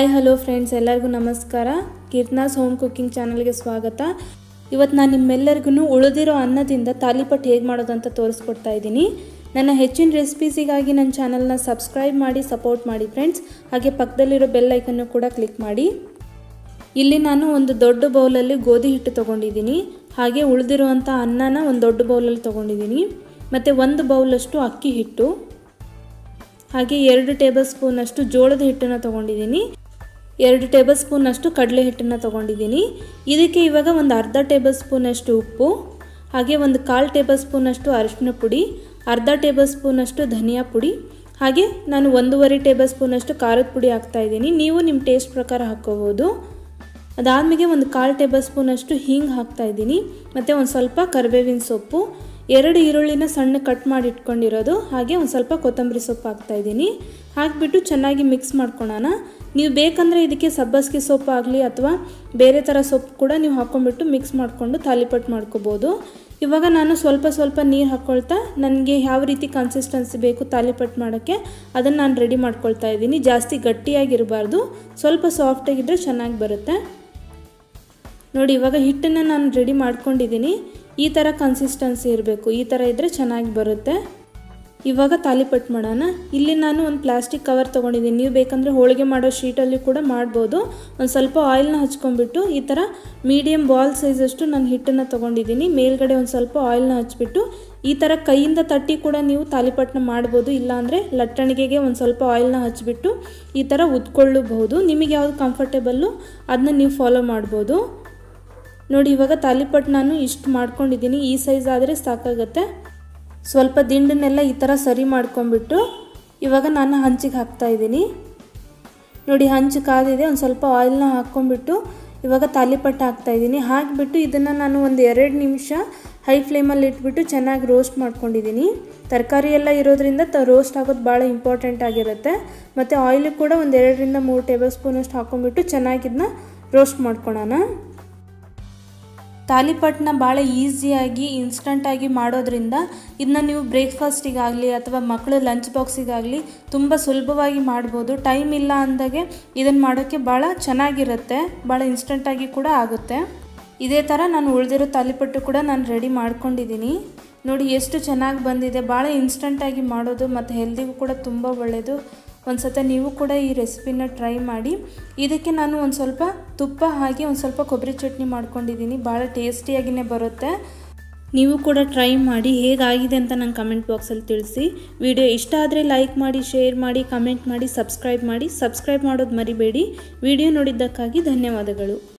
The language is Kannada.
ಹಾಯ್ ಹಲೋ ಫ್ರೆಂಡ್ಸ್ ಎಲ್ಲರಿಗೂ ನಮಸ್ಕಾರ ಕೀರ್ತನಾಸ್ ಹೋಮ್ ಕುಕ್ಕಿಂಗ್ ಚಾನಲ್ಗೆ ಸ್ವಾಗತ ಇವತ್ತು ನಾನು ನಿಮ್ಮೆಲ್ಲರಿಗೂ ಉಳಿದಿರೋ ಅನ್ನದಿಂದ ತಾಲಿಪಟ್ಟು ಹೇಗೆ ಮಾಡೋದು ಅಂತ ತೋರಿಸ್ಕೊಡ್ತಾ ಇದ್ದೀನಿ ನನ್ನ ಹೆಚ್ಚಿನ ರೆಸಿಪೀಸಿಗಾಗಿ ನನ್ನ ಚಾನಲ್ನ ಸಬ್ಸ್ಕ್ರೈಬ್ ಮಾಡಿ ಸಪೋರ್ಟ್ ಮಾಡಿ ಫ್ರೆಂಡ್ಸ್ ಹಾಗೆ ಪಕ್ಕದಲ್ಲಿರೋ ಬೆಲ್ ಐಕನ್ನು ಕೂಡ ಕ್ಲಿಕ್ ಮಾಡಿ ಇಲ್ಲಿ ನಾನು ಒಂದು ದೊಡ್ಡ ಬೌಲಲ್ಲಿ ಗೋಧಿ ಹಿಟ್ಟು ತೊಗೊಂಡಿದ್ದೀನಿ ಹಾಗೆ ಉಳಿದಿರುವಂಥ ಅನ್ನನ ಒಂದು ದೊಡ್ಡ ಬೌಲಲ್ಲಿ ತೊಗೊಂಡಿದ್ದೀನಿ ಮತ್ತು ಒಂದು ಬೌಲಷ್ಟು ಅಕ್ಕಿ ಹಿಟ್ಟು ಹಾಗೆ ಎರಡು ಟೇಬಲ್ ಸ್ಪೂನಷ್ಟು ಜೋಳದ ಹಿಟ್ಟನ್ನು ತೊಗೊಂಡಿದ್ದೀನಿ ಎರಡು ಟೇಬಲ್ ಸ್ಪೂನಷ್ಟು ಕಡಲೆ ಹಿಟ್ಟನ್ನು ತೊಗೊಂಡಿದ್ದೀನಿ ಇದಕ್ಕೆ ಇವಾಗ ಒಂದು ಅರ್ಧ ಟೇಬಲ್ ಸ್ಪೂನಷ್ಟು ಉಪ್ಪು ಹಾಗೆ ಒಂದು ಕಾಲು ಟೇಬಲ್ ಸ್ಪೂನಷ್ಟು ಅರಿಶಿನ ಪುಡಿ ಅರ್ಧ ಟೇಬಲ್ ಸ್ಪೂನಷ್ಟು ಧನಿಯಾ ಪುಡಿ ಹಾಗೆ ನಾನು ಒಂದೂವರೆ ಟೇಬಲ್ ಸ್ಪೂನಷ್ಟು ಖಾರದ ಪುಡಿ ಹಾಕ್ತಾಯಿದ್ದೀನಿ ನೀವು ನಿಮ್ಮ ಟೇಸ್ಟ್ ಪ್ರಕಾರ ಹಾಕ್ಕೋಬೋದು ಅದಾದಮೇಲೆ ಒಂದು ಕಾಲು ಟೇಬಲ್ ಸ್ಪೂನಷ್ಟು ಹಿಂಗೆ ಹಾಕ್ತಾಯಿದ್ದೀನಿ ಮತ್ತು ಒಂದು ಸ್ವಲ್ಪ ಕರಿಬೇವಿನ ಸೊಪ್ಪು ಎರಡು ಈರುಳ್ಳಿನ ಸಣ್ಣ ಕಟ್ ಮಾಡಿ ಇಟ್ಕೊಂಡಿರೋದು ಹಾಗೆ ಒಂದು ಸ್ವಲ್ಪ ಕೊತ್ತಂಬರಿ ಸೊಪ್ಪು ಹಾಕ್ತಾಯಿದ್ದೀನಿ ಹಾಕಿಬಿಟ್ಟು ಚೆನ್ನಾಗಿ ಮಿಕ್ಸ್ ಮಾಡ್ಕೊಳೋಣ ನೀವು ಬೇಕಂದರೆ ಇದಕ್ಕೆ ಸಬ್ಬಸಿಗೆ ಸೊಪ್ಪು ಆಗಲಿ ಅಥವಾ ಬೇರೆ ಥರ ಸೊಪ್ಪು ಕೂಡ ನೀವು ಹಾಕ್ಕೊಂಡ್ಬಿಟ್ಟು ಮಿಕ್ಸ್ ಮಾಡಿಕೊಂಡು ತಾಲಿಪಟ್ಟು ಮಾಡ್ಕೋಬೋದು ಇವಾಗ ನಾನು ಸ್ವಲ್ಪ ಸ್ವಲ್ಪ ನೀರು ಹಾಕ್ಕೊಳ್ತಾ ನನಗೆ ಯಾವ ರೀತಿ ಕನ್ಸಿಸ್ಟೆನ್ಸಿ ಬೇಕು ತಾಲಿಪಟ್ಟು ಮಾಡೋಕ್ಕೆ ಅದನ್ನು ನಾನು ರೆಡಿ ಮಾಡ್ಕೊಳ್ತಾ ಇದ್ದೀನಿ ಜಾಸ್ತಿ ಗಟ್ಟಿಯಾಗಿರಬಾರ್ದು ಸ್ವಲ್ಪ ಸಾಫ್ಟಾಗಿದ್ದರೆ ಚೆನ್ನಾಗಿ ಬರುತ್ತೆ ನೋಡಿ ಇವಾಗ ಹಿಟ್ಟನ್ನು ನಾನು ರೆಡಿ ಮಾಡ್ಕೊಂಡಿದ್ದೀನಿ ಈ ಥರ ಕನ್ಸಿಸ್ಟೆನ್ಸಿ ಇರಬೇಕು ಈ ಥರ ಇದ್ದರೆ ಚೆನ್ನಾಗಿ ಬರುತ್ತೆ ಇವಾಗ ತಾಲಿಪಟ್ಟು ಮಾಡೋಣ ಇಲ್ಲಿ ನಾನು ಒಂದು ಪ್ಲಾಸ್ಟಿಕ್ ಕವರ್ ತೊಗೊಂಡಿದ್ದೀನಿ ನೀವು ಬೇಕಂದರೆ ಹೋಳಿಗೆ ಮಾಡೋ ಶೀಟಲ್ಲಿ ಕೂಡ ಮಾಡ್ಬೋದು ಒಂದು ಸ್ವಲ್ಪ ಆಯಿಲ್ನ ಹಚ್ಕೊಂಡ್ಬಿಟ್ಟು ಈ ಥರ ಮೀಡಿಯಮ್ ಬಾಲ್ ಸೈಜಷ್ಟು ನಾನು ಹಿಟ್ಟನ್ನು ತೊಗೊಂಡಿದ್ದೀನಿ ಮೇಲ್ಗಡೆ ಒಂದು ಸ್ವಲ್ಪ ಆಯಿಲ್ನ ಹಚ್ಬಿಟ್ಟು ಈ ಥರ ಕೈಯಿಂದ ತಟ್ಟಿ ಕೂಡ ನೀವು ತಾಲಿಪಟ್ಟನ್ನ ಮಾಡ್ಬೋದು ಇಲ್ಲಾಂದರೆ ಲಟ್ಟಣಿಗೆಗೆ ಒಂದು ಸ್ವಲ್ಪ ಆಯಿಲ್ನ ಹಚ್ಬಿಟ್ಟು ಈ ಥರ ಉದ್ಕೊಳ್ಳಬಹುದು ನಿಮಗೆ ಯಾವುದು ಕಂಫರ್ಟೇಬಲ್ಲು ಅದನ್ನ ನೀವು ಫಾಲೋ ಮಾಡ್ಬೋದು ನೋಡಿ ಇವಾಗ ತಾಲಿಪಟ್ಟು ನಾನು ಇಷ್ಟು ಮಾಡ್ಕೊಂಡಿದ್ದೀನಿ ಈ ಸೈಜ್ ಆದರೆ ಸಾಕಾಗತ್ತೆ ಸ್ವಲ್ಪ ದಿಂಡನ್ನೆಲ್ಲ ಈ ಥರ ಸರಿ ಮಾಡ್ಕೊಂಬಿಟ್ಟು ಇವಾಗ ನಾನು ಹಂಚಿಗೆ ಹಾಕ್ತಾಯಿದ್ದೀನಿ ನೋಡಿ ಹಂಚು ಕಾದಿದೆ ಒಂದು ಸ್ವಲ್ಪ ಆಯಿಲ್ನ ಹಾಕ್ಕೊಂಬಿಟ್ಟು ಇವಾಗ ತಾಲಿಪಟ್ಟು ಹಾಕ್ತಾಯಿದ್ದೀನಿ ಹಾಕಿಬಿಟ್ಟು ಇದನ್ನು ನಾನು ಒಂದು ಎರಡು ನಿಮಿಷ ಹೈ ಫ್ಲೇಮಲ್ಲಿ ಇಟ್ಬಿಟ್ಟು ಚೆನ್ನಾಗಿ ರೋಸ್ಟ್ ಮಾಡ್ಕೊಂಡಿದ್ದೀನಿ ತರಕಾರಿ ಎಲ್ಲ ಇರೋದ್ರಿಂದ ತ ರೋಸ್ಟ್ ಆಗೋದು ಭಾಳ ಇಂಪಾರ್ಟೆಂಟ್ ಆಗಿರುತ್ತೆ ಮತ್ತು ಆಯಿಲು ಕೂಡ ಒಂದು ಎರಡರಿಂದ ಮೂರು ಟೇಬಲ್ ಸ್ಪೂನಷ್ಟು ಹಾಕ್ಕೊಂಬಿಟ್ಟು ಚೆನ್ನಾಗಿದನ್ನ ರೋಸ್ಟ್ ಮಾಡ್ಕೊಳೋಣ ತಾಲಿಪಟ್ಟನ್ನ ಭಾಳ ಈಸಿಯಾಗಿ ಇನ್ಸ್ಟಂಟಾಗಿ ಮಾಡೋದ್ರಿಂದ ಇದನ್ನ ನೀವು ಬ್ರೇಕ್ಫಾಸ್ಟಿಗಾಗಲಿ ಅಥವಾ ಮಕ್ಕಳು ಲಂಚ್ ಬಾಕ್ಸಿಗಾಗಲಿ ತುಂಬ ಸುಲಭವಾಗಿ ಮಾಡ್ಬೋದು ಟೈಮ್ ಇಲ್ಲ ಅಂದಾಗೆ ಇದನ್ನು ಮಾಡೋಕ್ಕೆ ಭಾಳ ಚೆನ್ನಾಗಿರುತ್ತೆ ಭಾಳ ಇನ್ಸ್ಟಂಟಾಗಿ ಕೂಡ ಆಗುತ್ತೆ ಇದೇ ಥರ ನಾನು ಉಳಿದಿರೋ ತಾಲಿಪಟ್ಟು ಕೂಡ ನಾನು ರೆಡಿ ಮಾಡ್ಕೊಂಡಿದ್ದೀನಿ ನೋಡಿ ಎಷ್ಟು ಚೆನ್ನಾಗಿ ಬಂದಿದೆ ಭಾಳ ಇನ್ಸ್ಟಂಟಾಗಿ ಮಾಡೋದು ಮತ್ತು ಹೆಲ್ದಿಗೂ ಕೂಡ ತುಂಬ ಒಳ್ಳೆಯದು ಒಂದು ಸತ ನೀವು ಕೂಡ ಈ ರೆಸಿಪಿನ ಟ್ರೈ ಮಾಡಿ ಇದಕ್ಕೆ ನಾನು ಒಂದು ಸ್ವಲ್ಪ ತುಪ್ಪ ಹಾಗೆ ಒಂದು ಸ್ವಲ್ಪ ಕೊಬ್ಬರಿ ಚಟ್ನಿ ಮಾಡ್ಕೊಂಡಿದ್ದೀನಿ ಭಾಳ ಟೇಸ್ಟಿಯಾಗಿಯೇ ಬರುತ್ತೆ ನೀವು ಕೂಡ ಟ್ರೈ ಮಾಡಿ ಹೇಗಾಗಿದೆ ಅಂತ ನಂಗೆ ಕಮೆಂಟ್ ಬಾಕ್ಸಲ್ಲಿ ತಿಳಿಸಿ ವಿಡಿಯೋ ಇಷ್ಟ ಆದರೆ ಲೈಕ್ ಮಾಡಿ ಶೇರ್ ಮಾಡಿ ಕಮೆಂಟ್ ಮಾಡಿ ಸಬ್ಸ್ಕ್ರೈಬ್ ಮಾಡಿ ಸಬ್ಸ್ಕ್ರೈಬ್ ಮಾಡೋದು ಮರಿಬೇಡಿ ವಿಡಿಯೋ ನೋಡಿದ್ದಕ್ಕಾಗಿ ಧನ್ಯವಾದಗಳು